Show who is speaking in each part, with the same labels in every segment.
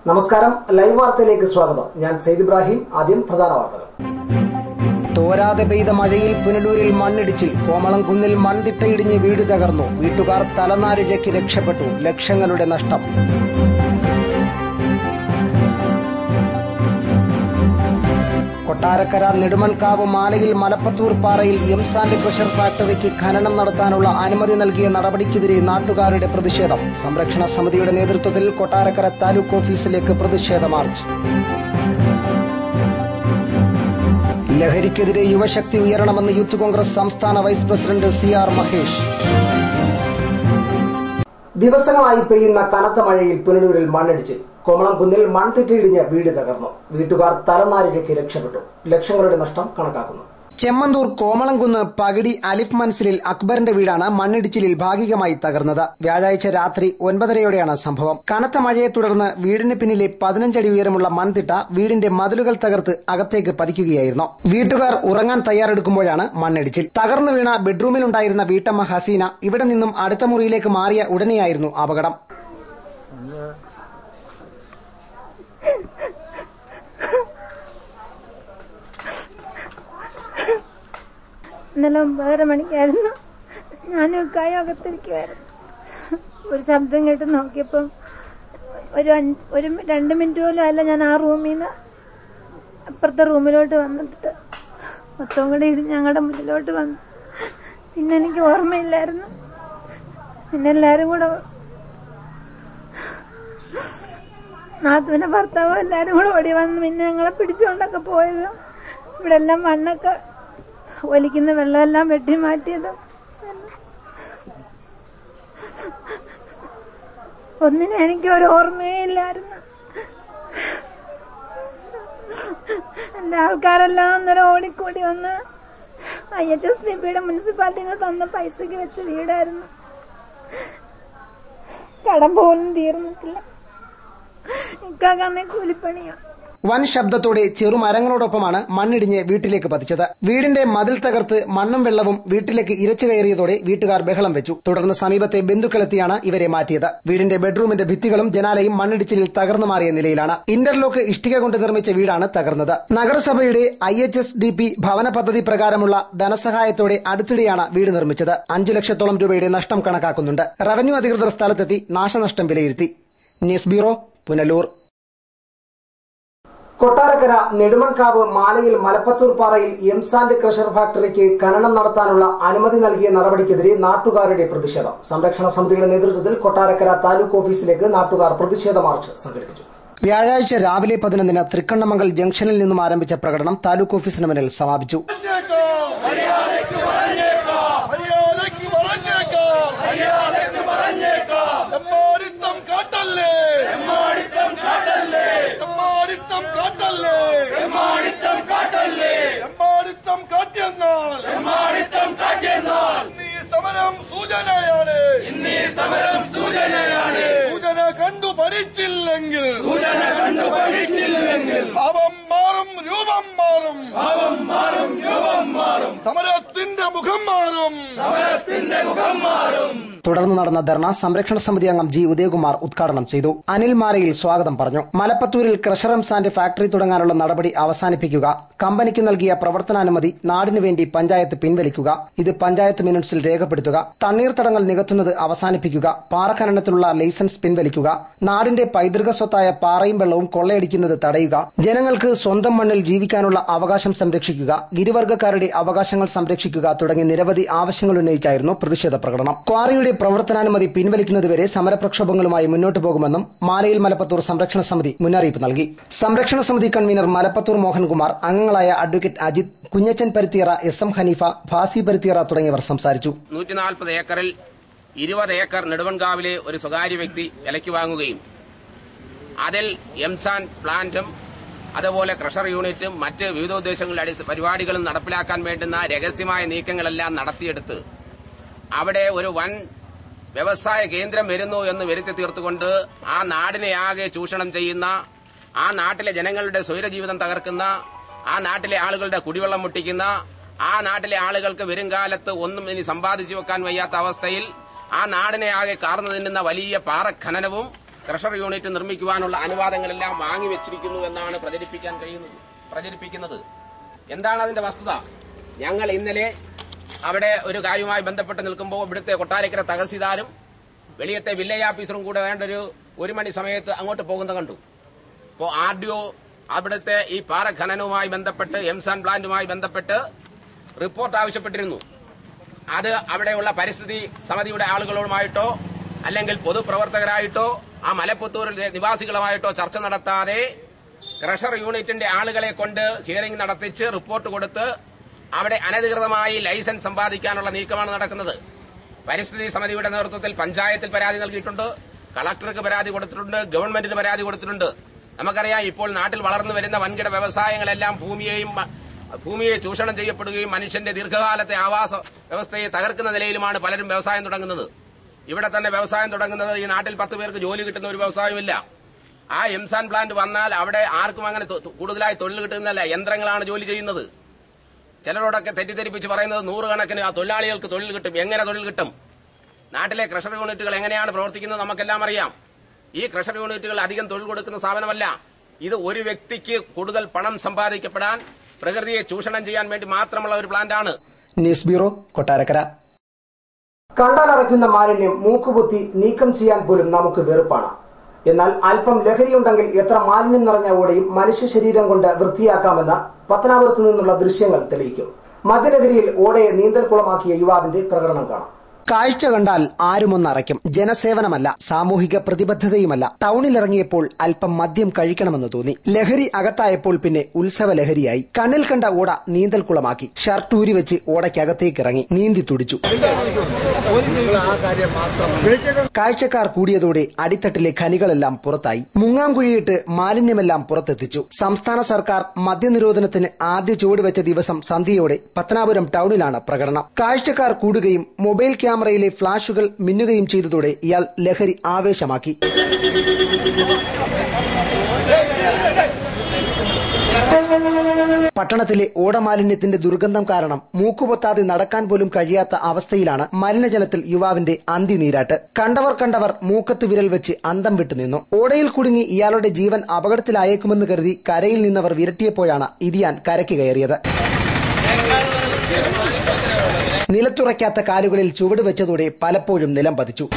Speaker 1: നമസ്കാരം ലൈവ് വാർത്തയിലേക്ക് സ്വാഗതം ഞാൻ സെയ്ദ് ഇബ്രാഹിം ആദ്യം പ്രധാന വാർത്തകൾ തോരാതെ പെയ്ത മഴയിൽ പുനലൂരിൽ മണ്ണിടിച്ചിൽ കോമളം കുന്നിൽ മൺതിട്ടയിടിഞ്ഞ് വീട് തകർന്നു വീട്ടുകാർ തലനാരിഴയ്ക്ക് രക്ഷപ്പെട്ടു ലക്ഷങ്ങളുടെ നഷ്ടം കൊട്ടാരക്കര നെടുമൺകാവ് മാലയിൽ മലപ്പത്തൂർ പാറയിൽ എംസാൻഡ് ക്രഷർ ഫാക്ടറിക്ക് ഖനനം നടത്താനുള്ള അനുമതി നൽകിയ നടപടിക്കെതിരെ നാട്ടുകാരുടെ പ്രതിഷേധം സംരക്ഷണ സമിതിയുടെ നേതൃത്വത്തിൽ കൊട്ടാരക്കര താലൂക്ക് ഓഫീസിലേക്ക് പ്രതിഷേധ മാർച്ച് ലഹരിക്കെതിരെ യുവശക്തി ഉയരണമെന്ന് യൂത്ത് കോൺഗ്രസ് സംസ്ഥാന vice president C R Mahesh ദിവസങ്ങളായി പെയ്യുന്ന കനത്ത മഴയിൽ പുനലൂരിൽ മണ്ണിടിച്ച് കോമളം കുന്നിൽ മൺതിട്ടയിടിഞ്ഞ് വീട് തകർന്നു വീട്ടുകാർ തലനാരിഴയ്ക്ക് രക്ഷപ്പെട്ടു ലക്ഷങ്ങളുടെ നഷ്ടം കണക്കാക്കുന്നു ചെമ്മന്തൂർ കോമളംകുന്ന് പകിടി അലിഫ് മൻസിലിൽ അക്ബറിന്റെ വീടാണ് മണ്ണിടിച്ചിലിൽ ഭാഗികമായി തകർന്നത് വ്യാഴാഴ്ച രാത്രി ഒൻപതരയോടെയാണ് സംഭവം കനത്ത മഴയെ തുടർന്ന് വീടിന് പിന്നിലെ പതിനഞ്ചടി ഉയരമുള്ള മൺതിട്ട വീടിന്റെ മതിലുകൾ തകർത്ത് അകത്തേക്ക് പതിക്കുകയായിരുന്നു വീട്ടുകാർ ഉറങ്ങാൻ തയ്യാറെടുക്കുമ്പോഴാണ് മണ്ണിടിച്ചിൽ തകർന്നു വീണ ബെഡ്റൂമിലുണ്ടായിരുന്ന വീട്ടമ്മ ഹസീന ഇവിടെ നിന്നും അടുത്ത മുറിയിലേക്ക് മാറിയ ഉടനെയായിരുന്നു അപകടം
Speaker 2: ഇന്നലെ ഒമ്പതര മണിക്കായിരുന്നു ഞാനും കായും അകത്തിരിക്കുമായിരുന്നു ഒരു ശബ്ദം കേട്ട് നോക്കിയപ്പം ഒരു അഞ്ച് ഒരു മി- രണ്ട് മിനിറ്റ് പോലും അല്ല ഞാൻ ആ റൂമിൽ നിന്ന് അപ്പുറത്തെ റൂമിലോട്ട് വന്നിട്ട് മൊത്തം കൂടെ ഇടി ഞങ്ങളുടെ മുന്നിലോട്ട് വന്നു പിന്നെ എനിക്ക് ഓർമ്മയില്ലായിരുന്നു പിന്നെ എല്ലാരും കൂടെ നാത്തുവിന്റെ ഭർത്താവും എല്ലാരും കൂടെ ഓടി വന്ന് പിന്നെ ഞങ്ങളെ പിടിച്ചുകൊണ്ടൊക്കെ പോയത് ഇവിടെ എല്ലാം മണ്ണൊക്കെ ഒലിക്കുന്ന വെള്ളമെല്ലാം വെട്ടി മാറ്റിയത് ഒന്നിനും എനിക്ക് ഒരു ഓർമ്മയേ ഇല്ലായിരുന്നു എന്റെ ആൾക്കാരെല്ലാം അന്നേരം ഓടിക്കൂടി വന്ന് ഐ എച്ച് എസ് ഡി പിയുടെ മുനിസിപ്പാലിറ്റിയിൽ നിന്ന് തന്ന പൈസക്ക് വെച്ച വീടായിരുന്നു കടം പോലും തീർന്നിട്ടില്ല ഇക്കാക്കന്നെ കൂലിപ്പണിയാ
Speaker 1: വൻ ശബ്ദത്തോടെ ചെറുമരങ്ങളോടൊപ്പമാണ് മണ്ണിടിഞ്ഞ് വീട്ടിലേക്ക് പതിച്ചത് വീടിന്റെ മതിൽ തകർത്ത് മണ്ണും വെള്ളവും വീട്ടിലേക്ക് ഇരച്ചു കയറിയതോടെ വീട്ടുകാർ ബഹളം വെച്ചു തുടർന്ന് സമീപത്തെ ബന്ധുക്കളെത്തിയാണ് ഇവരെ മാറ്റിയത് വീടിന്റെ ബെഡ്റൂമിന്റെ ഭിത്തികളും ജനാലയും മണ്ണിടിച്ചിലിൽ തകർന്നു മാറിയ നിലയിലാണ് ഇന്റർലോക്ക് ഇഷ്ടിക കൊണ്ട് നിർമ്മിച്ച വീടാണ് തകർന്നത് നഗരസഭയുടെ I H S D P ഭവന പദ്ധതി പ്രകാരമുള്ള ധനസഹായത്തോടെ അടുത്തിടെയാണ് വീട് നിർമ്മിച്ചത് അഞ്ചു ലക്ഷത്തോളം രൂപയുടെ നഷ്ടം കണക്കാക്കുന്നുണ്ട് റവന്യൂ അധികൃതർ സ്ഥലത്തെത്തി നാശനഷ്ടം വിലയിരുത്തി ന്യൂസ് ബ്യൂറോ പുനലൂർ കൊട്ടാരക്കര നെടുമൺകാവ് മാലയിൽ മലപ്പത്തൂർ പാറയിൽ എംസാൻഡ് ക്രഷർ ഫാക്ടറിക്ക് ഖനനം നടത്താനുള്ള അനുമതി നൽകിയ നടപടിക്കെതിരെ നാട്ടുകാരുടെ പ്രതിഷേധം സംരക്ഷണ സമിതിയുടെ നേതൃത്വത്തിൽ കൊട്ടാരക്കര താലൂക്ക് ഓഫീസിലേക്ക് നാട്ടുകാർ പ്രതിഷേധ മാർച്ച് സംഘടിപ്പിച്ചു വ്യാഴാഴ്ച രാവിലെ പതിനൊന്നിന് തൃക്കണ്ണമംഗൽ ജംഗ്ഷനിൽ നിന്നും ആരംഭിച്ച പ്രകടനം താലൂക്ക് ഓഫീസിന് മുന്നിൽ സമാപിച്ചു
Speaker 3: മര്യാദയ്ക്ക് പറഞ്ഞേക്കാം മര്യാദയ്ക്ക് പറഞ്ഞേക്കാം എമ്മാടിത്തം കാട്ടല്ലേ എമ്മാടിത്തം കാട്ടല്ലേ എമ്മാടിത്തം കാട്ടല്ലേ എമ്മാടിത്തം കാട്ടല്ലേ എമ്മാടിത്തം കാട്ടിയെന്നാൽ എമ്മാടിത്തം കാട്ടിയെന്നാൽ ഇന്നീ സമരം സൂചനയാണ് ഇന്നീ സമരം സൂചനയാണ് സൂചന കണ്ടു പഠിച്ചില്ലെങ്കിൽ സൂചന കണ്ടു പഠിച്ചില്ലെങ്കിൽ ഭാവം മാറും രൂപം മാറും ഭാവം മാറും രൂപം മാറും സമരത്തിന്റെ മുഖം മാറും സമരത്തിന്റെ മുഖം മാറും
Speaker 1: തുടർന്ന് നടന്ന ധർണ സംരക്ഷണ സമിതി അംഗം ജി ഉദയകുമാർ ഉദ്ഘാടനം ചെയ്തു അനിൽ മാരയിൽ സ്വാഗതം പറഞ്ഞു മലപ്പത്തൂരിൽ ക്രഷർ എംസാൻഡ് ഫാക്ടറി തുടങ്ങാനുള്ള നടപടി അവസാനിപ്പിക്കുക കമ്പനിക്ക് നൽകിയ പ്രവർത്തനാനുമതി നാടിനു വേണ്ടി പഞ്ചായത്ത് പിൻവലിക്കുക ഇത് പഞ്ചായത്ത് മിനിറ്റ്സിൽ രേഖപ്പെടുത്തുക തണ്ണീർത്തടങ്ങൾ നികത്തുന്നത് അവസാനിപ്പിക്കുക പാറ ഖനനത്തിലുള്ള ലൈസൻസ് പിൻവലിക്കുക നാടിന്റെ പൈതൃക സ്വത്തായ പാറയും വെള്ളവും കൊള്ളയടിക്കുന്നത് തടയുക ജനങ്ങൾക്ക് സ്വന്തം മണ്ണിൽ ജീവിക്കാനുള്ള അവകാശം സംരക്ഷിക്കുക ഗിരിവർഗ്ഗക്കാരുടെ അവകാശങ്ങൾ സംരക്ഷിക്കുക തുടങ്ങിയ നിരവധി ആവശ്യങ്ങൾ ഉന്നയിച്ചായിരുന്നു പ്രതിഷേധ പ്രകടനം ക്വാറിയുടെ പ്രവർത്തനാനുമതി പിൻവലിക്കുന്നതുവരെ സമരപ്രക്ഷോഭങ്ങളുമായി മുന്നോട്ടു പോകുമെന്നും മാലയിൽ മലപ്പത്തൂർ സംരക്ഷണ സമിതി മുന്നറിയിപ്പ് നൽകി സംരക്ഷണ സമിതി കൺവീനർ മലപ്പത്തൂർ മോഹൻകുമാർ അംഗങ്ങളായ advocate Ajith Kunjachan Paruthiyara S M Haneefa Fasi Paruthiyara തുടങ്ങിയവർ സംസാരിച്ചു
Speaker 4: നൂറ്റി നാൽപ്പത് ഏക്കറിൽ ഇരുപത് ഏക്കർ നെടുവൺകാവിലെ ഒരു സ്വകാര്യ വ്യക്തി വിലയ്ക്ക് വാങ്ങുകയും അതിൽ എംസാൻ പ്ലാന്റും അതുപോലെ ക്രഷർ യൂണിറ്റും മറ്റ് വിവിധ ഉദ്ദേശങ്ങളുടെ അടിസ്ഥ പരിപാടികളും നടപ്പിലാക്കാൻ വേണ്ടുന്ന രഹസ്യമായ നീക്കങ്ങളെല്ലാം നടത്തിയെടുത്ത് അവിടെ ഒരു വൻ വ്യവസായ കേന്ദ്രം വരുന്നു എന്ന് വരുത്തി തീർത്തുകൊണ്ട് ആ നാടിനെ ആകെ ചൂഷണം ചെയ്യുന്ന ആ നാട്ടിലെ ജനങ്ങളുടെ സ്വൈരജീവിതം തകർക്കുന്ന ആ നാട്ടിലെ ആളുകളുടെ കുടിവെള്ളം മുട്ടിക്കുന്ന ആ നാട്ടിലെ ആളുകൾക്ക് വരുംകാലത്ത് ഒന്നും ഇനി സമ്പാദിച്ചു വെക്കാൻ വയ്യാത്ത അവസ്ഥയിൽ ആ നാടിനെ ആകെ കാർന്നു തിന്നുന്ന വലിയ പാറഖനനവും ക്രഷർ യൂണിറ്റ് നിർമ്മിക്കുവാനുള്ള അനുവാദങ്ങളെല്ലാം വാങ്ങിവെച്ചിരിക്കുന്നു എന്നാണ് പ്രചരിപ്പിക്കാൻ കഴിയുന്നത് പ്രചരിപ്പിക്കുന്നത് എന്താണ് അതിന്റെ വസ്തുത ഞങ്ങൾ ഇന്നലെ അവിടെ ഒരു കാര്യവുമായി ബന്ധപ്പെട്ട് നിൽക്കുമ്പോൾ ഇവിടുത്തെ കൊട്ടാരക്കര തഹസീൽദാരും വെളിയത്തെ വില്ലേജ് ഓഫീസറും കൂടെ വേണ്ട ഒരു ഒരു മണി സമയത്ത് അങ്ങോട്ട് പോകുന്നത് കണ്ടു ഇപ്പോൾ ആർ ഡി ഒ അവിടുത്തെ ഈ പാറ ഖനനവുമായി ബന്ധപ്പെട്ട് എംസാൻ പ്ലാന്റുമായി ബന്ധപ്പെട്ട് റിപ്പോർട്ട് ആവശ്യപ്പെട്ടിരുന്നു അത് അവിടെയുള്ള പരിസ്ഥിതി സമിതിയുടെ ആളുകളുമായിട്ടോ അല്ലെങ്കിൽ പൊതുപ്രവർത്തകരായിട്ടോ ആ മലപ്പുത്തൂരിൽ നിവാസികളുമായിട്ടോ ചർച്ച നടത്താതെ ക്രഷർ യൂണിറ്റിന്റെ ആളുകളെ കൊണ്ട് ഹിയറിംഗ് നടത്തിച്ച് റിപ്പോർട്ട് കൊടുത്ത് അവിടെ അനധികൃതമായി ലൈസൻസ് സമ്പാദിക്കാനുള്ള നീക്കമാണ് നടക്കുന്നത് പരിസ്ഥിതി സമിതിയുടെ നേതൃത്വത്തിൽ പഞ്ചായത്തിൽ പരാതി നൽകിയിട്ടുണ്ട് കളക്ടർക്ക് പരാതി കൊടുത്തിട്ടുണ്ട് ഗവൺമെന്റിന് പരാതി കൊടുത്തിട്ടുണ്ട് നമുക്കറിയാം ഇപ്പോൾ നാട്ടിൽ വളർന്നു വരുന്ന വൻകിട വ്യവസായങ്ങളെല്ലാം ഭൂമിയെയും മ- ഭൂമിയെ ചൂഷണം ചെയ്യപ്പെടുകയും മനുഷ്യന്റെ ദീർഘകാലത്തെ ആവാസ വ്യവസ്ഥയെ തകർക്കുന്ന നിലയിലുമാണ് പലരും വ്യവസായം തുടങ്ങുന്നത് ഇവിടെ തന്നെ വ്യവസായം തുടങ്ങുന്നത് ഈ നാട്ടിൽ പത്ത് പേർക്ക് ജോലി കിട്ടുന്ന ഒരു വ്യവസായമില്ല ആ എംസാൻ പ്ലാന്റ് വന്നാൽ അവിടെ ആർക്കും അങ്ങനെ തൊ- കൂടുതലായി തൊഴിൽ കിട്ടുന്നില്ല യന്ത്രങ്ങളാണ് ജോലി ചെയ്യുന്നത് ചിലരോടൊക്കെ തെറ്റിദ്ധരിപ്പിച്ച് പറയുന്നത് നൂറുകണക്കിന് ആ തൊഴിലാളികൾക്ക് തൊഴിൽ കിട്ടും എങ്ങനെ തൊഴിൽ കിട്ടും നാട്ടിലെ ക്രഷർ യൂണിറ്റുകൾ എങ്ങനെയാണ് പ്രവർത്തിക്കുന്നത് നമുക്കെല്ലാം അറിയാം ഈ ക്രഷർ യൂണിറ്റുകൾ അധികം തൊഴിൽ കൊടുക്കുന്ന സ്ഥാപനമല്ല ഇത് ഒരു വ്യക്തിക്ക് കൂടുതൽ പണം സമ്പാദിക്കപ്പെടാൻ പ്രകൃതിയെ ചൂഷണം ചെയ്യാൻ വേണ്ടി മാത്രമുള്ള ഒരു പ്ലാന്റാണ്
Speaker 1: ന്യൂസ് ബ്യൂറോ കൊട്ടാരക്കര കണ്ടാലറയ്ക്കുന്ന മാലിന്യം മൂക്കുപൊത്തി നീക്കം ചെയ്യാൻ പോലും നമുക്ക് വെറുപ്പാണ് എന്നാൽ അല്പം ലഹരിയുണ്ടെങ്കിൽ എത്ര മാലിന്യം നിറഞ്ഞ ഓടയും മനുഷ്യ ശരീരം കൊണ്ട് വൃത്തിയാക്കാമെന്ന് പത്തനാപുരത്ത് നിന്നുള്ള ദൃശ്യങ്ങൾ തെളിയിക്കും മദ്യലഹരിയിൽ ഓടയെ നീന്തൽക്കുളമാക്കിയ യുവാവിന്റെ പ്രകടനം കാണാം കാഴ്ച കണ്ടാൽ ആരുമൊന്നറയ്ക്കും ജനസേവനമല്ല സാമൂഹിക പ്രതിബദ്ധതയുമല്ല ടൗണിലിറങ്ങിയപ്പോൾ അല്പം മദ്യം കഴിക്കണമെന്ന് തോന്നി ലഹരി അകത്തായപ്പോൾ പിന്നെ ഉത്സവ ലഹരിയായി കണ്ണിൽ കണ്ട ഓട നീന്തൽക്കുളമാക്കി ഷർട്ട് ഊരി വെച്ച് ഓടയ്ക്കകത്തേക്ക് ഇറങ്ങി നീന്തി തുടിച്ചു കാഴ്ചക്കാർ കൂടിയതോടെ അടിത്തട്ടിലെ ഖനികളെല്ലാം പുറത്തായി മുങ്ങാംകുഴിയിട്ട് മാലിന്യമെല്ലാം പുറത്തെത്തിച്ചു സംസ്ഥാന സർക്കാർ മദ്യനിരോധനത്തിന് ആദ്യ ചുവട് വെച്ച ദിവസം സന്ധ്യയോടെ പത്തനാപുരം ടൗണിലാണ് പ്രകടനം കാഴ്ചക്കാർ കൂടുകയും മൊബൈൽ ക്യാമറയിലെ ഫ്ളാഷുകൾ മിന്നുകയും ചെയ്തതോടെ ഇയാൾ ലഹരി ആവേശമാക്കി പട്ടണത്തിലെ ഓടമാലിന്യത്തിന്റെ ദുർഗന്ധം കാരണം മൂക്കുപൊത്താതെ നടക്കാൻ പോലും കഴിയാത്ത അവസ്ഥയിലാണ് മലിനജലത്തിൽ യുവാവിന്റെ അന്തിനീരാട്ട് കണ്ടവർ കണ്ടവർ മൂക്കത്ത് വിരൽ വെച്ച് അന്തം വിട്ടുനിന്നു ഓടയിൽ കുടുങ്ങി ഇയാളുടെ ജീവൻ അപകടത്തിലായേക്കുമെന്ന് കരുതി കരയിൽ നിന്നവർ വിരട്ടിയപ്പോഴാണ് ഇതിയാൻ കരയ്ക്ക് കയറിയത് നിലത്തുറയ്ക്കാത്ത കാലുകളിൽ ചുവട് വെച്ചതോടെ പലപ്പോഴും നിലം പതിച്ചു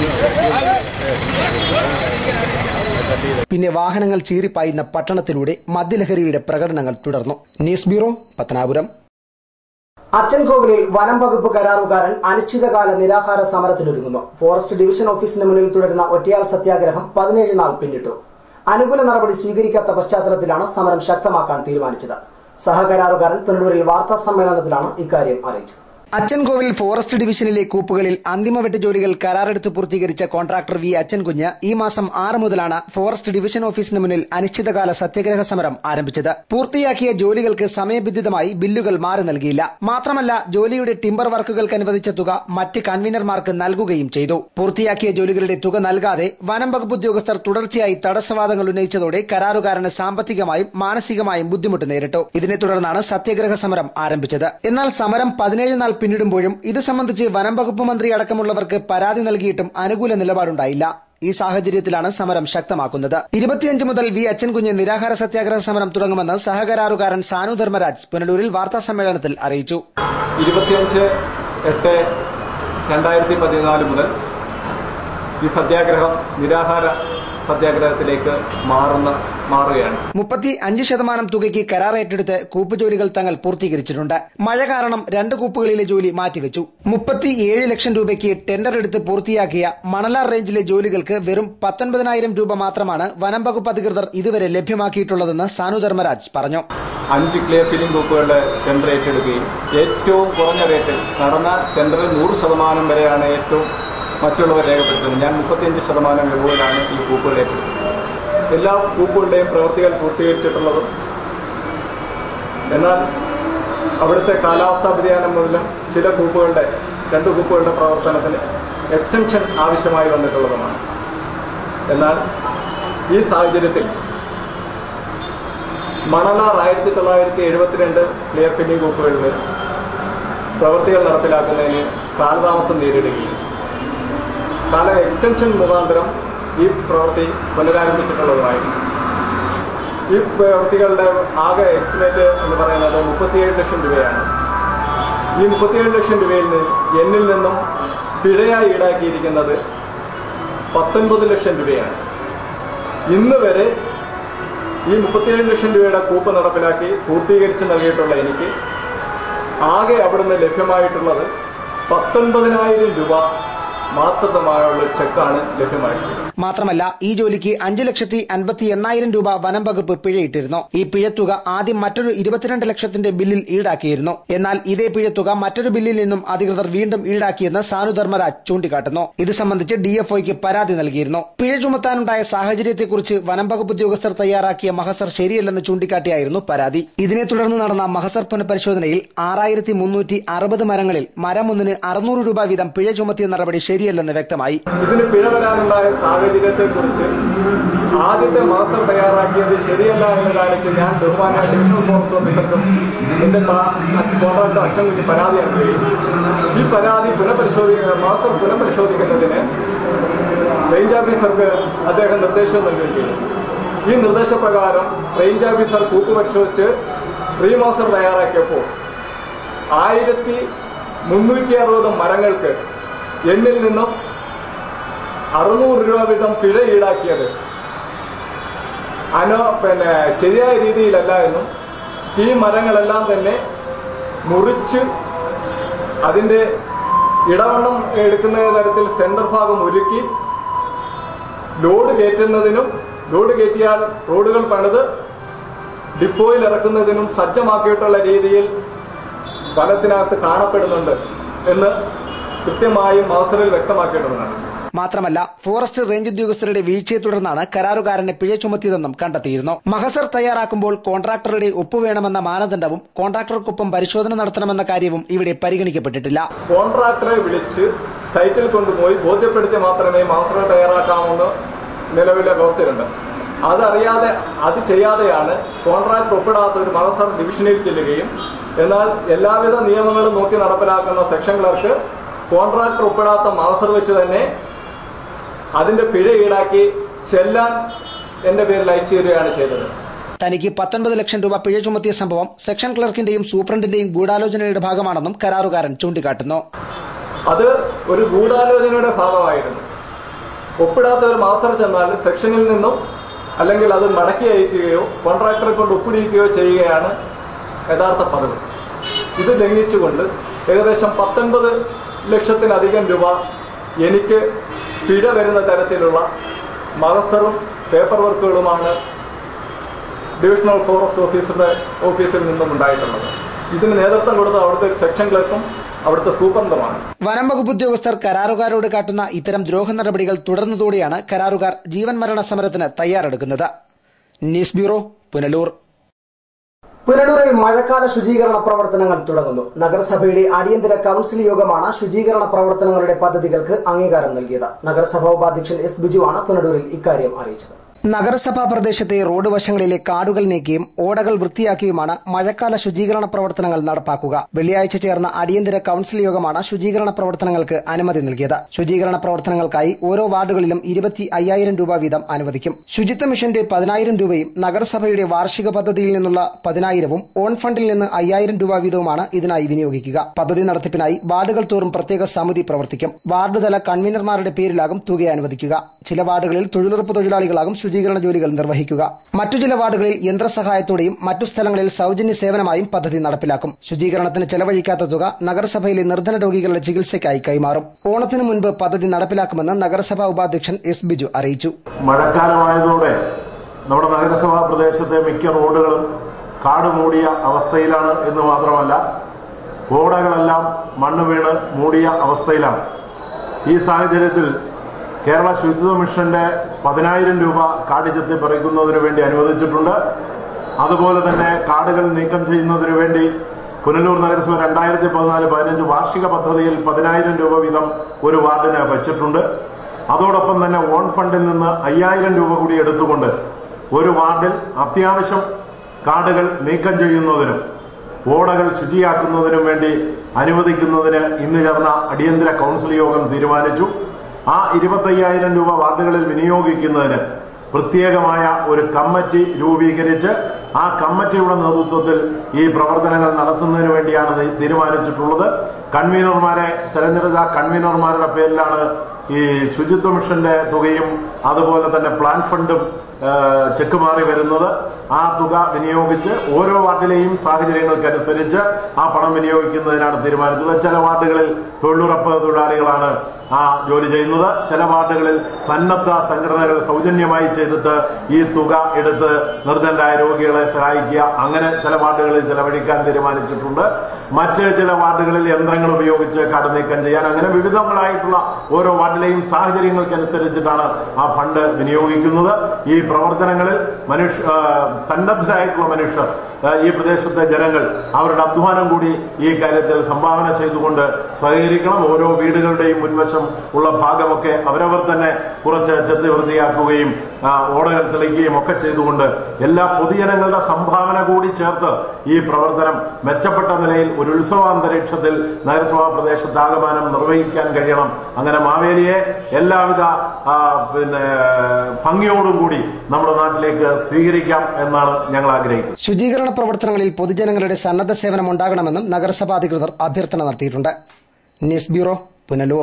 Speaker 1: പിന്നെ വാഹനങ്ങൾ ചീറിപ്പായുന്ന പട്ടണത്തിലൂടെ മദ്യലഹരിയുടെ പ്രകടനങ്ങൾ തുടർന്നു ന്യൂസ് ബ്യൂറോ പത്തനാപുരം അച്ചൻകോവിലിൽ വനം വകുപ്പ് കരാറുകാരൻ അനിശ്ചിതകാല നിരാഹാര സമരത്തിനൊരുങ്ങുന്നു ഫോറസ്റ്റ് ഡിവിഷൻ ഓഫീസിന് മുന്നിൽ തുടരുന്ന ഒറ്റയാൾ സത്യാഗ്രഹം പതിനേഴ് നാൾ പിന്നിട്ടു അനുകൂല നടപടി സ്വീകരിക്കാത്ത പശ്ചാത്തലത്തിലാണ് സമരം ശക്തമാക്കാൻ തീരുമാനിച്ചത് സഹകരാറുകാരൻ പുനലൂരിൽ വാർത്താ സമ്മേളനത്തിലാണ് ഇക്കാര്യം അറിയിച്ചത് അച്ചൻകോവിൽ ഫോറസ്റ്റ് ഡിവിഷനിലെ കൂപ്പുകളിൽ അന്തിമവെട്ട് ജോലികൾ കരാറെടുത്ത് പൂർത്തീകരിച്ച കോൺട്രാക്ടർ വി അച്ചൻകുഞ്ഞ് ഈ മാസം ആറ് മുതലാണ് ഫോറസ്റ്റ് ഡിവിഷൻ ഓഫീസിന് മുന്നിൽ അനിശ്ചിതകാല സത്യാഗ്രഹ സമരം ആരംഭിച്ചത് പൂർത്തിയാക്കിയ ജോലികൾക്ക് സമയബന്ധിതമായി ബില്ലുകൾ മാറി നൽകിയില്ല മാത്രമല്ല ജോലിയുടെ ടിമ്പർ വർക്കുകൾക്ക് അനുവദിച്ച തുക മറ്റ് കൺവീനർമാർക്ക് നൽകുകയും ചെയ്തു പൂർത്തിയാക്കിയ ജോലികളുടെ തുക നൽകാതെ വനം വകുപ്പ് ഉദ്യോഗസ്ഥർ തുടർച്ചയായി തടസ്സവാദങ്ങൾ ഉന്നയിച്ചതോടെ കരാറുകാരന് സാമ്പത്തികമായും മാനസികമായും ബുദ്ധിമുട്ട് നേരിട്ടു ഇതിനെ തുടർന്നാണ് സത്യാഗ്രഹ സമരം ആരംഭിച്ചത് എന്നാൽ സമരം പതിനേഴ് നാൾ പിന്നിടുമ്പോഴും ഇത് സംബന്ധിച്ച് വനം വകുപ്പ് മന്ത്രി അടക്കമുള്ളവർക്ക് പരാതി നൽകിയിട്ടും അനുകൂല നിലപാടുണ്ടായില്ല ഈ സാഹചര്യത്തിലാണ് സമരം ശക്തമാക്കുന്നത് ഇരുപത്തിയഞ്ച് മുതൽ വി അച്ഛൻകുഞ്ഞ് നിരാഹാര സത്യാഗ്രഹ സമരം തുടങ്ങുമെന്ന് സഹകരാറുകാരൻ സാനു ധർമ്മരാജ് പുനലൂരിൽ വാർത്താ സമ്മേളനത്തിൽ അറിയിച്ചു
Speaker 5: ഇരുപത്തിയഞ്ച് എട്ട് രണ്ടായിരത്തി പതിനാല് മുതൽ ഈ സത്യാഗ്രഹം നിരാഹാര സത്യാഗ്രഹത്തിലേക്ക് മാറുന്ന മാറുകയാണ്
Speaker 1: മുപ്പത്തി അഞ്ച് ശതമാനം തുകയ്ക്ക് കരാർ ഏറ്റെടുത്ത് കൂപ്പ് ജോലികൾ തങ്ങൾ പൂർത്തീകരിച്ചിട്ടുണ്ട് മഴ കാരണം രണ്ട് കൂപ്പുകളിലെ ജോലി മാറ്റിവെച്ചു മുപ്പത്തിയേഴ് ലക്ഷം രൂപയ്ക്ക് ടെൻഡർ എടുത്ത് പൂർത്തിയാക്കിയ മണലാർ റേഞ്ചിലെ ജോലികൾക്ക് വെറും പത്തൊൻപതിനായിരം രൂപ മാത്രമാണ് വനം വകുപ്പ് അധികൃതർ ഇതുവരെ ലഭ്യമാക്കിയിട്ടുള്ളതെന്ന് സാനു ധർമ്മരാജ് പറഞ്ഞു
Speaker 5: അഞ്ച് ക്ലിയർ ഫില്ലിംഗ് ഗ്രൂപ്പുകളുടെ ടെൻഡർ ഏറ്റെടുക്കുകയും ഏറ്റവും കുറഞ്ഞ റേറ്റിൽ നടന്ന ടെൻഡറിൽ നൂറ് ശതമാനം വരെയാണ് ഏറ്റവും മറ്റുള്ളവർ രേഖപ്പെടുത്തുന്നത് ഞാൻ മുപ്പത്തിയഞ്ച് ശതമാനം രൂപയിലാണ് ഈ കൂപ്പുകൾ ഏറ്റെടുത്തത് എല്ലാ കൂപ്പുകളുടെയും പ്രവൃത്തികൾ പൂർത്തീകരിച്ചിട്ടുള്ളതും എന്നാൽ അവിടുത്തെ കാലാവസ്ഥാ വ്യതിയാനം മൂലം ചില കൂപ്പുകളുടെ രണ്ട് കൂപ്പുകളുടെ പ്രവർത്തനത്തിന് എക്സ്റ്റൻഷൻ ആവശ്യമായി വന്നിട്ടുള്ളതുമാണ് എന്നാൽ ഈ സാഹചര്യത്തിൽ മണലാർ ആയിരത്തി തൊള്ളായിരത്തി എഴുപത്തിരണ്ട് ക്ലിയർ ഫില്ലിംഗ് ഗ്രൂപ്പുകളിൽ പ്രവൃത്തികൾ നടപ്പിലാക്കുന്നതിന് കാലതാമസം നേരിടുകയും കാല എക്സ്റ്റൻഷൻ മുഖാന്തരം ഈ പ്രവൃത്തി പുനരാരംഭിച്ചിട്ടുള്ളതുമായിരുന്നു ഈ പ്രവൃത്തികളുടെ ആകെ എസ്റ്റിമേറ്റ് എന്ന് പറയുന്നത് മുപ്പത്തിയേഴ് ലക്ഷം രൂപയാണ് ഈ മുപ്പത്തിയേഴ് ലക്ഷം രൂപയിൽ നിന്ന് എന്നിൽ നിന്നും പിഴയായി ഈടാക്കിയിരിക്കുന്നത് പത്തൊൻപത് ലക്ഷം രൂപയാണ് ഇന്ന് വരെ ഈ മുപ്പത്തിയേഴ് ലക്ഷം രൂപയുടെ കൂപ്പ് നടപ്പിലാക്കി പൂർത്തീകരിച്ച് നൽകിയിട്ടുള്ള എനിക്ക് ആകെ അവിടുന്ന് ലഭ്യമായിട്ടുള്ളത് പത്തൊൻപതിനായിരം രൂപ മാത്രമായുള്ള ചെക്കാണ് ലഭ്യമായിട്ടുള്ളത്
Speaker 1: മാത്രമല്ല ഈ ജോലിക്ക് അഞ്ച് ലക്ഷത്തി അൻപത്തി എണ്ണായിരം രൂപ വനം വകുപ്പ് പിഴയിട്ടിരുന്നു ഈ പിഴത്തുക ആദ്യം മറ്റൊരു ഇരുപത്തിരണ്ട് ലക്ഷത്തിന്റെ ബില്ലിൽ ഈടാക്കിയിരുന്നു എന്നാൽ ഇതേ പിഴത്തുക മറ്റൊരു ബില്ലിൽ നിന്നും അധികൃതർ വീണ്ടും ഈടാക്കിയെന്ന് സാനു ധർമ്മരാജ് ചൂണ്ടിക്കാട്ടുന്നു ഇത് സംബന്ധിച്ച് ഡിഎഫ്ഒയ്ക്ക് പരാതി നൽകിയിരുന്നു പിഴ ചുമത്താനുണ്ടായ സാഹചര്യത്തെക്കുറിച്ച് വനം വകുപ്പ് ഉദ്യോഗസ്ഥർ തയ്യാറാക്കിയ മഹസർ ശരിയല്ലെന്ന് ചൂണ്ടിക്കാട്ടിയായിരുന്നു പരാതി ഇതിനെ തുടർന്ന് നടന്ന മഹസർ പുനഃപരിശോധനയിൽ ആറായിരത്തി മുന്നൂറ്റി അറുപത് മരങ്ങളിൽ മരമൊന്നിന് അറുന്നൂറ് രൂപ വീതം പിഴ ചുമത്തിയ നടപടി ശരിയല്ലെന്ന് വ്യക്തമായി
Speaker 5: ഇതിന് പിഴ വരാനുണ്ടായ സാഹചര്യത്തെക്കുറിച്ച് ആദ്യത്തെ മാസം തയ്യാറാക്കിയത് ശരിയല്ല എന്ന് കാണിച്ച് ഞാൻ ബഹുമാന ഡിവിഷണൽ ഫോറസ്റ്റ് ഓഫീസർക്കും എന്റെ കോൺട്രാക്ടർ അച്ഛൻകുഞ്ഞ് പരാതി നൽകുകയും ഈ പരാതി പുനഃപരിശോധിക്കുന്ന മാസ്റ്റർ പുനഃപരിശോധിക്കുന്നതിന് റേഞ്ച് ഓഫീസർക്ക് അദ്ദേഹം നിർദ്ദേശം നൽകുകയും ചെയ്തു ഈ നിർദ്ദേശപ്രകാരം റേഞ്ച് ഓഫീസർ കൂപ്പ് പരിശോധിച്ച് പ്രീ മാസ്റ്റർ തയ്യാറാക്കിയപ്പോൾ ആയിരത്തി മുന്നൂറ്റി അറുപത് മരങ്ങൾക്ക് എന്നിൽ നിന്നും അറുന്നൂറ് രൂപ വീതം പിഴ ഈടാക്കിയത് അനോ പിന്നെ ശരിയായ രീതിയിലല്ല എന്നും ഈ മരങ്ങളെല്ലാം തന്നെ മുറിച്ച് അതിൻ്റെ ഇടവണ്ണം എടുക്കുന്ന തരത്തിൽ സെന്റർ ഭാഗം ഒരുക്കി ലോഡ് കയറ്റുന്നതിനും ലോഡ് കയറ്റിയാൽ റോഡുകൾ പണിത് ഡിപ്പോയിൽ ഇറക്കുന്നതിനും സജ്ജമാക്കിയിട്ടുള്ള രീതിയിൽ വനത്തിനകത്ത് കാണപ്പെടുന്നുണ്ട് എന്ന് കൃത്യമായും മഹസറിൽ വ്യക്തമാക്കേണ്ടതാണ്
Speaker 1: മാത്രമല്ല ഫോറസ്റ്റ് റേഞ്ച് ഉദ്യോഗസ്ഥരുടെ വീഴ്ചയെ തുടർന്നാണ് കരാറുകാരനെ പിഴ ചുമത്തിയതെന്നും കണ്ടെത്തിയിരുന്നു മഹസർ തയ്യാറാക്കുമ്പോൾ കോൺട്രാക്ടറുടെ ഒപ്പുവേണമെന്ന മാനദണ്ഡവും കോൺട്രാക്ടർക്കൊപ്പം പരിശോധന നടത്തണമെന്ന കാര്യവും ഇവിടെ പരിഗണിക്കപ്പെട്ടിട്ടില്ല
Speaker 5: കോൺട്രാക്ടറെ വിളിച്ച് സൈറ്റിൽ കൊണ്ടുപോയി ബോധ്യപ്പെടുത്തി മാത്രമേ മാസ്റ്റർ തയ്യാറാക്കാമെന്ന് നിലവിലെ വ്യവസ്ഥയുണ്ട് അതറിയാതെ അത് ചെയ്യാതെയാണ് കോൺട്രാക്ട് ഒപ്പിടാത്ത ഒരു മഹസർ ഡിവിഷനിൽ ചെല്ലുകയും എന്നാൽ എല്ലാവിധ നിയമങ്ങളും നോക്കി നടപ്പിലാക്കുന്ന സെക്ഷൻ ക്ലർക്ക് കോൺട്രാക്ടർ ഒപ്പിടാത്ത മഹസർ വെച്ച് തന്നെ അതിന്റെ പിഴ ഈടാക്കി ചെല്ലാൻ എന്റെ പേരിൽ അയച്ചു തരികയാണ് ചെയ്തത്
Speaker 1: തനിക്ക് പത്തൊൻപത് ലക്ഷം രൂപ പിഴ ചുമത്തിയ സംഭവം സെക്ഷൻ ക്ലർക്കിന്റെയും സൂപ്രണ്ടിന്റെയും ഗൂഢാലോചനയുടെ ഭാഗമാണെന്നും കരാറുകാരൻ ചൂണ്ടിക്കാട്ടുന്നു
Speaker 5: അത് ഒരു ഗൂഢാലോചനയുടെ ഭാഗമായിരുന്നു ഒപ്പിടാത്ത ഒരു മാസ്റ്റർ ചെന്നാൽ സെക്ഷനിൽ നിന്നും അല്ലെങ്കിൽ അത് മടക്കി അയക്കുകയോ കോൺട്രാക്ടറെ കൊണ്ട് ഒപ്പിടിക്കുകയോ ചെയ്യുകയാണ് യഥാർത്ഥ പതിവ് ഇത് ലംഘിച്ചുകൊണ്ട് ഏകദേശം പത്തൊൻപത് ലക്ഷത്തിലധികം രൂപ എനിക്ക് പിഴ വരുന്ന തരത്തിലുള്ള മഹസറും പേപ്പർ വർക്കുകളുമാണ് ഡിവിഷണൽ ഫോറസ്റ്റ് ഓഫീസറുടെ ഓഫീസിൽ നിന്നും ഉണ്ടായിട്ടുള്ളത് ഇതിന് നേതൃത്വം കൊടുത്ത അവിടുത്തെ ഒരു സെക്ഷൻ ക്ലർക്കും അവിടുത്തെ സൂപ്രണ്ടുമാണ്
Speaker 1: വനം വകുപ്പ് ഉദ്യോഗസ്ഥർ കരാറുകാരോട് കാട്ടുന്ന ഇത്തരം ദ്രോഹ നടപടികൾ തുടർന്നതോടെയാണ് കരാറുകാർ ജീവൻ മരണ സമരത്തിന് തയ്യാറെടുക്കുന്നത് ന്യൂസ് ബ്യൂറോ പുനലൂർ പുനലൂരിൽ മഴക്കാല ശുചീകരണ പ്രവർത്തനങ്ങൾ തുടങ്ങുന്നു നഗരസഭയുടെ അടിയന്തര കൌൺസിൽ യോഗമാണ് ശുചീകരണ പ്രവർത്തനങ്ങളുടെ പദ്ധതികൾക്ക് അംഗീകാരം നൽകിയത് നഗരസഭാ ഉപാധ്യക്ഷൻ എസ് ബിജുവാണ് പുനലൂരിൽ ഇക്കാര്യം അറിയിച്ചത് നഗരസഭാ പ്രദേശത്തെ റോഡ് വശങ്ങളിലെ കാടുകൾ നീക്കിയും ഓടകൾ വൃത്തിയാക്കിയുമാണ് മഴക്കാല ശുചീകരണ പ്രവർത്തനങ്ങൾ നടപ്പാക്കുക വെള്ളിയാഴ്ച ചേർന്ന അടിയന്തര കൌൺസിൽ യോഗമാണ് ശുചീകരണ പ്രവർത്തനങ്ങൾക്ക് അനുമതി നൽകിയത് ശുചീകരണ പ്രവർത്തനങ്ങൾക്കായി ഓരോ വാർഡുകളിലും ഇരുപത്തി അയ്യായിരം രൂപ വീതം അനുവദിക്കും ശുചിത്വ മിഷന്റെ പതിനായിരം രൂപയും നഗരസഭയുടെ വാർഷിക പദ്ധതിയിൽ നിന്നുള്ള പതിനായിരവും ഓൺ ഫണ്ടിൽ നിന്ന് അയ്യായിരം രൂപ വീതവുമാണ് ഇതിനായി വിനിയോഗിക്കുക പദ്ധതി നടത്തിപ്പിനായി വാർഡുകൾ തോറും പ്രത്യേക സമിതി പ്രവർത്തിക്കും വാർഡ് തല കൺവീനർമാരുടെ പേരിലാകും തുക അനുവദിക്കുക ചില വാർഡുകളിൽ തൊഴിലുറപ്പ് തൊഴിലാളികളാകും ശുചീകരണ ജോലികൾ നിർവഹിക്കുക മറ്റു ചില വാർഡുകളിൽ യന്ത്രസഹായത്തോടെയും മറ്റു സ്ഥലങ്ങളിൽ സൌജന്യ സേവനമായും പദ്ധതി നടപ്പിലാക്കും ശുചീകരണത്തിന് ചെലവഴിക്കാത്ത തുക നഗരസഭയിലെ നിർധന രോഗികളുടെ ചികിത്സയ്ക്കായി കൈമാറും ഓണത്തിന് മുൻപ് പദ്ധതി നടപ്പിലാക്കുമെന്ന് നഗരസഭാ ഉപാധ്യക്ഷൻ എസ് ബിജു അറിയിച്ചു
Speaker 6: മഴക്കാലമായതോടെ നമ്മുടെ നഗരസഭാ പ്രദേശത്തെ മിക്ക റോഡുകളും കാട് മൂടിയ അവസ്ഥയിലാണ് എന്ന് മാത്രമല്ല ഓടകളെല്ലാം മണ്ണ് വീണ് മൂടിയ അവസ്ഥയിലാണ് ഈ സാഹചര്യത്തിൽ കേരള ശുചിത്വ മിഷന്റെ പതിനായിരം രൂപ കാട് ചെത്തി പറിക്കുന്നതിന് വേണ്ടി അനുവദിച്ചിട്ടുണ്ട് അതുപോലെ തന്നെ കാടുകൾ നീക്കം ചെയ്യുന്നതിന് വേണ്ടി പുനലൂർ നഗരസഭ രണ്ടായിരത്തി പതിനാല് പതിനഞ്ച് വാർഷിക പദ്ധതിയിൽ പതിനായിരം രൂപ വീതം ഒരു വാർഡിന് വച്ചിട്ടുണ്ട് അതോടൊപ്പം തന്നെ ഓൺ ഫണ്ടിൽ നിന്ന് അയ്യായിരം രൂപ കൂടി എടുത്തുകൊണ്ട് ഒരു വാർഡിൽ അത്യാവശ്യം കാടുകൾ നീക്കം ചെയ്യുന്നതിനും ഓടകൾ ശുചിയാക്കുന്നതിനും വേണ്ടി അനുവദിക്കുന്നതിന് ഇന്ന് ചേർന്ന അടിയന്തര കൗൺസിൽ യോഗം തീരുമാനിച്ചു ആ ഇരുപത്തയ്യായിരം രൂപ വാർഡുകളിൽ വിനിയോഗിക്കുന്നതിന് പ്രത്യേകമായ ഒരു കമ്മിറ്റി രൂപീകരിച്ച് ആ കമ്മിറ്റിയുടെ നേതൃത്വത്തിൽ ഈ പ്രവർത്തനങ്ങൾ നടത്തുന്നതിന് വേണ്ടിയാണ് നി- തീരുമാനിച്ചിട്ടുള്ളത് കൺവീനർമാരെ തെരഞ്ഞെടുത്ത കൺവീനർമാരുടെ പേരിലാണ് ഈ ശുചിത്വ മിഷന്റെ തുകയും അതുപോലെ തന്നെ പ്ലാൻ ഫണ്ടും ആ, ചെക്ക് മാറി വരുന്നത് ആ തുക വിനിയോഗിച്ച് ഓരോ വാർഡിലെയും സാഹചര്യങ്ങൾക്കനുസരിച്ച് ആ പണം വിനിയോഗിക്കുന്നതിനാണ് തീരുമാനിച്ചിട്ടുള്ളത് ചില വാർഡുകളിൽ തൊഴിലുറപ്പ് തൊഴിലാളികളാണ് ആ ജോലി ചെയ്യുന്നത് ചില വാർഡുകളിൽ സന്നദ്ധ സംഘടനകൾ സൗജന്യമായി ചെയ്തിട്ട് ഈ തുക എടുത്ത് നിർദ്ധനരായ രോഗികളെ സഹായിക്കുക അങ്ങനെ ചില വാർഡുകളിൽ ചെലവഴിക്കാൻ തീരുമാനിച്ചിട്ടുണ്ട് മറ്റ് ചില വാർഡുകളിൽ യന്ത്രങ്ങൾ ഉപയോഗിച്ച് കാട് നീക്കം ചെയ്യാൻ അങ്ങനെ വിവിധങ്ങളായിട്ടുള്ള ഓരോ വാർഡിലെയും സാഹചര്യങ്ങൾക്കനുസരിച്ചിട്ടാണ് ആ ഫണ്ട് വിനിയോഗിക്കുന്നത് ഈ പ്രവർത്തനങ്ങളിൽ മനുഷ്യ ആ, സന്നദ്ധരായിട്ടുള്ള മനുഷ്യർ ആ, ഈ പ്രദേശത്തെ ജനങ്ങൾ അവരുടെ അധ്വാനം കൂടി ഈ കാര്യത്തിൽ സംഭാവന ചെയ്തുകൊണ്ട് സഹകരിക്കണം ഓരോ വീടുകളുടെയും മുൻവശം ഉള്ള ഭാഗമൊക്കെ അവരവർ തന്നെ കുറച്ച് ചെത്തി വൃത്തിയാക്കുകയും ആ, ഓടകൾ തെളിക്കുകയും ഒക്കെ ചെയ്തുകൊണ്ട് എല്ലാ പൊതുജനങ്ങളുടെ സംഭാവന കൂടി ചേർത്ത് ഈ പ്രവർത്തനം മെച്ചപ്പെട്ട നിലയിൽ ഒരു ഉത്സവാന്തരീക്ഷത്തിൽ നഗരസഭാ പ്രദേശത്താകമാനം നിർവഹിക്കാൻ കഴിയണം അങ്ങനെ മാവേലിയെ എല്ലാവിധ ആ, പിന്നെ ഭംഗിയോടും കൂടി നമ്മുടെ നാട്ടിലേക്ക് സ്വീകരിക്കാം എന്നാണ് ഞങ്ങൾ ആഗ്രഹിക്കുന്നത്
Speaker 1: ശുചീകരണ പ്രവർത്തനങ്ങളിൽ പൊതുജനങ്ങളുടെ സന്നദ്ധ സേവനം ഉണ്ടാകണമെന്നും നഗരസഭാ അധികൃതർ അഭ്യർത്ഥന നടത്തിയിട്ടുണ്ട് ന്യൂസ് ബ്യൂറോ പുനലൂർ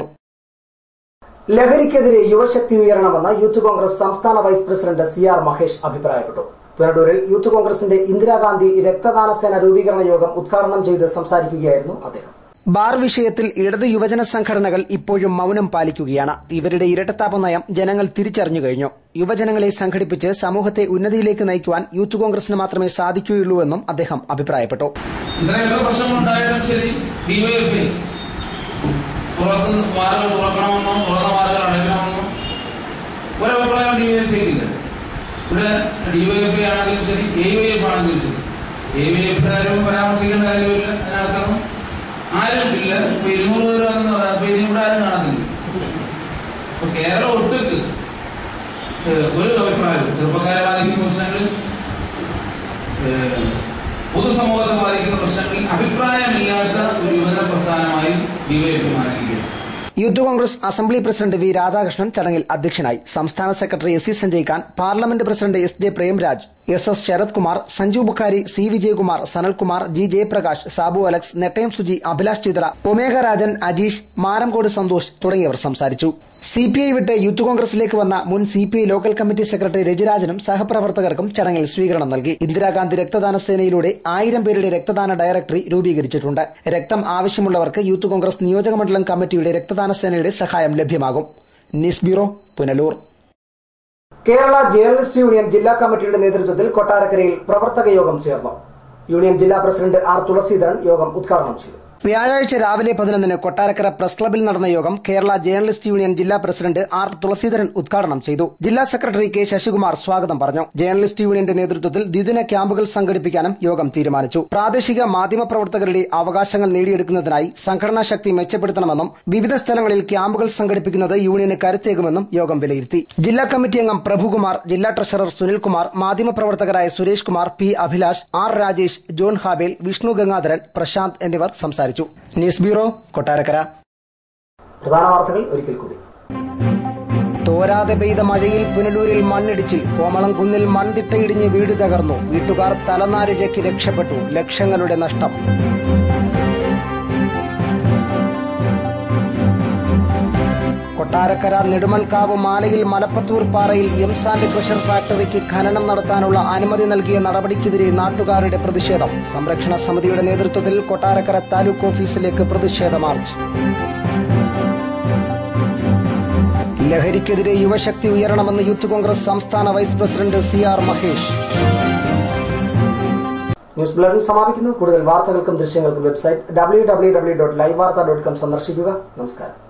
Speaker 1: ലഹരിക്കെതിരെ യുവശക്തി ഉയരണമെന്ന് യൂത്ത് കോൺഗ്രസ് സംസ്ഥാന vice president C R Mahesh അഭിപ്രായപ്പെട്ടു പുനലൂരിൽ യൂത്ത് കോൺഗ്രസിന്റെ ഇന്ദിരാഗാന്ധി രക്തദാന സേന രൂപീകരണ യോഗം ഉദ്ഘാടനം ചെയ്ത് സംസാരിക്കുകയായിരുന്നു അദ്ദേഹം ബാർ വിഷയത്തിൽ ഇടത് യുവജന സംഘടനകൾ ഇപ്പോഴും മൗനം പാലിക്കുകയാണ് ഇവരുടെ ഇരട്ടത്താപ്പ് നയം ജനങ്ങൾ തിരിച്ചറിഞ്ഞു കഴിഞ്ഞു യുവജനങ്ങളെ സംഘടിപ്പിച്ച് സമൂഹത്തെ ഉന്നതിയിലേക്ക് നയിക്കുവാൻ യൂത്ത് കോൺഗ്രസിന് മാത്രമേ സാധിക്കുകയുള്ളൂ എന്നും അദ്ദേഹം അഭിപ്രായപ്പെട്ടു
Speaker 7: ഇത്രയൊക്കെ പ്രശ്നങ്ങളുണ്ടായിട്ടും ശരി ഡിവൈഎഫ്ഐ തുറക്കുന്ന വാരങ്ങൾ തുറക്കണമെന്നോ തുറന്ന വാരങ്ങൾ അടയ്ക്കണമെന്നോ ഒരഭിപ്രായം ഡിവൈഎഫ്ഐ ഇല്ല ഇവിടെ ഡിവൈഎഫ്ഐ ആണെങ്കിലും ശരി എ വൈ എഫ് ആണെങ്കിലും ശരി എ വൈ എഫ് ആരും പരാമർശിക്കേണ്ട കാര്യമില്ല അതിനകത്തൊന്നും ആരും ഇല്ല ഇപ്പൊ ഇരുന്നൂറ് പേര് വന്ന് പറയാം അപ്പൊ ഇനി ഇവിടെ ആരും കാണത്തില്ല ഇപ്പൊ കേരളം ഒട്ടുക്ക് ഏഹ്, ഒരു അഭിപ്രായവും ചെറുപ്പക്കാരെ ബാധിക്കുന്ന പ്രശ്നങ്ങൾ ഏഹ്, പൊതുസമൂഹത്തെ ബാധിക്കുന്ന പ്രശ്നങ്ങളിൽ അഭിപ്രായമില്ലാത്ത ഒരു യുവജന പ്രസ്ഥാനമായി ഡിവൈഎഫ് മാറിയിരിക്കുകയാണ്
Speaker 1: Youth Congress assembly president V Radhakrishnan ചടങ്ങിൽ അധ്യക്ഷനായി സംസ്ഥാന secretary S C Sanjay Khan parliament president S J Premraj S S Sharath Kumar Sanju Bukhari C Vijayakumar Sanalkumar G Jayaprakash Sabu Alex Nettayam Suji Abhilash Chithra Omegha Rajan Ajeesh Maramkode Santhosh തുടങ്ങിയവർ സംസാരിച്ചു സി പി ഐ വിട്ട് യൂത്ത് കോൺഗ്രസിലേക്ക് വന്ന മുൻ C P I local committee secretary രജിരാജനും സഹപ്രവർത്തകർക്കും ചടങ്ങിൽ സ്വീകരണം നൽകി ഇന്ദിരാഗാന്ധി രക്തദാന സേനയിലൂടെ ആയിരം പേരുടെ രക്തദാന ഡയറക്ടറി രൂപീകരിച്ചിട്ടുണ്ട് രക്തം ആവശ്യമുള്ളവർക്ക് യൂത്ത് കോൺഗ്രസ് നിയോജകമണ്ഡലം കമ്മിറ്റിയുടെ രക്തദാന സേനയുടെ സഹായം ലഭ്യമാകും news bureau Punalur Kerala journalist union ജില്ലാ കമ്മിറ്റിയുടെ നേതൃത്വത്തിൽ കൊട്ടാരക്കരയിൽ പ്രവർത്തക യോഗം ചേർന്നു യൂണിയൻ ജില്ലാ പ്രസിഡന്റ് ആർ തുളസീധരൻ യോഗം ഉദ്ഘാടനം ചെയ്തു വ്യാഴാഴ്ച രാവിലെ പതിനൊന്നിന് കൊട്ടാരക്കര പ്രസ് ക്ലബിൽ നടന്ന യോഗം കേരള ജേർണലിസ്റ്റ് യൂണിയൻ ജില്ലാ പ്രസിഡന്റ് ആർ തുളസീധരൻ ഉദ്ഘാടനം ചെയ്തു ജില്ലാ സെക്രട്ടറി കെ ശശികുമാർ സ്വാഗതം പറഞ്ഞു ജേർണലിസ്റ്റ് യൂണിയന്റെ നേതൃത്വത്തിൽ ദ്വിദിന ക്യാമ്പുകൾ സംഘടിപ്പിക്കാനും യോഗം തീരുമാനിച്ചു പ്രാദേശിക മാധ്യമ പ്രവർത്തകരുടെ അവകാശങ്ങൾ നേടിയെടുക്കുന്നതിനായി സംഘടനാ ശക്തി മെച്ചപ്പെടുത്തണമെന്നും വിവിധ സ്ഥലങ്ങളിൽ ക്യാമ്പുകൾ സംഘടിപ്പിക്കുന്നത് യൂണിയന് കരുത്തേകുമെന്നും യോഗം വിലയിരുത്തി ജില്ലാ കമ്മിറ്റി അംഗം പ്രഭുകുമാർ ജില്ലാ ട്രഷറർ സുനിൽകുമാർ മാധ്യമപ്രവർത്തകരായ Suresh Kumar P Abhilash R Rajesh John Habel Vishnu Gangadharan Prashanth എന്നിവർ സംസാരിച്ചു ന്യൂസ് ബ്യൂറോ കൊട്ടാരക്കര പ്രധാന വാർത്തകൾ ഒരിക്കൽ കൂടി തോരാതെ പെയ്ത മഴയിൽ പുനലൂരിൽ മണ്ണിടിച്ചിൽ കോമളംകുന്നിൽ മൺതിട്ടയിടിഞ്ഞ് വീട് തകർന്നു വീട്ടുകാർ തലനാരിഴയ്ക്ക് രക്ഷപ്പെട്ടു ലക്ഷങ്ങളുടെ നഷ്ടം കൊട്ടാരക്കര നെടുമൺകാവ് മാലയിൽ മലപ്പത്തൂർ പാറയിൽ എംസാൻഡ് ക്രഷർ ഫാക്ടറിക്ക് ഖനനം നടത്താനുള്ള അനുമതി നൽകിയ നടപടിക്കെതിരെ നാട്ടുകാരുടെ പ്രതിഷേധം സംരക്ഷണ സമിതിയുടെ നേതൃത്വത്തിൽ കൊട്ടാരക്കര താലൂക്ക് ഓഫീസിലേക്ക് പ്രതിഷേധ മാർച്ച് ലഹരിക്കെതിരെ യുവശക്തി ഉയരണമെന്ന് യൂത്ത് കോൺഗ്രസ് സംസ്ഥാന vice president C R Mahesh news bulletin സമാപിക്കുന്നു കൂടുതൽ വാർത്തകൾക്കും ദൃശ്യങ്ങൾക്കും website W W W dot live Vartha dot com സന്ദർശിക്കുക നമസ്കാരം